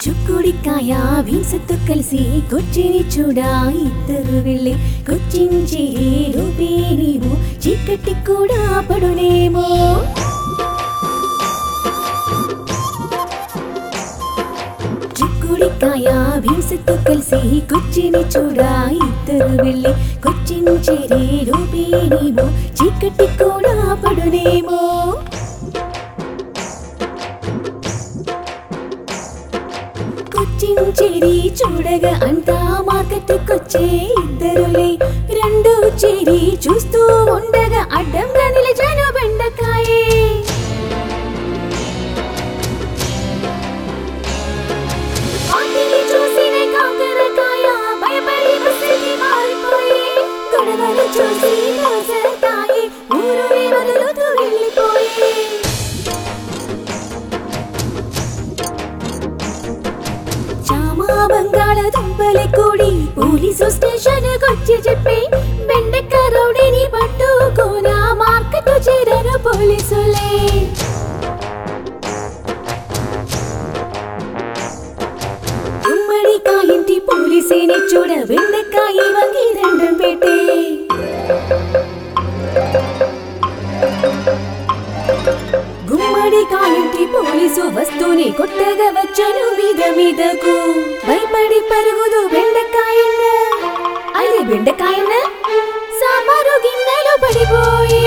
చుక్కుడికాయ భీంసతో కలిసి కొచ్చిని చూడా ఇద్దరు వెళ్ళి కొచ్చించి రూపే నీవు చీకటి కూడా పడునేమో చిక్కుడికాయ భీంసతో కలిసి కొచ్చిని చూడా ఇద్దరు వెళ్ళి కొచ్చించేరి రూపే నీవు చీకటి కూడా పడునేమో కొచ్చించేరి చూడగా అంతా మార్కెట్కొచ్చే ఇద్దరులే రెండు చేరి చూస్తూ ఉండగా అడ్డంగా నిలిచాను బెండకాయే వాటిని చూసిన కాకరకాయ భయపడి ముసలి మారిపోయి గొడవలు చూసి కాసరకాయి ఊరుని వదులుతూ వెళ్ళిపోయి చామా బంగాళ దుంపలి కూడి పోలీసు స్టేషన్ కొచ్చి చెప్పి బెండక్క రౌడీని పట్టుకోనా మార్కెట్ చేరను పోలీసులే గుమ్మడికాయింటి పోలీసేని చూడ బెండకాయ వంగి దండం పెట్టే గుమ్మడికాయింటి పోలీసు వస్తూనే కొట్టగా వచ్చాను మీద మీదకు భయపడి పరుగుదు బెండకాయన్న అదే బెండకాయన్న సాంబారు గిన్నెలో పడిపోయి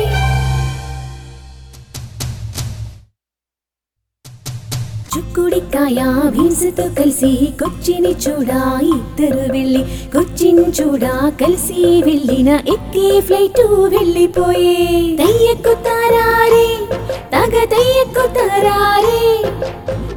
చుక్కుడికాయ భీంసతో కలిసి కొచ్చిని చూడా ఇద్దరు వెళ్ళి కొచ్చిన్ చూడా కలిసి వెళ్ళిన ఎక్కి ఫ్లైట్ వెళ్ళిపోయే దయ్యక్కుతారారే తగ దయ్యక్కుతారారే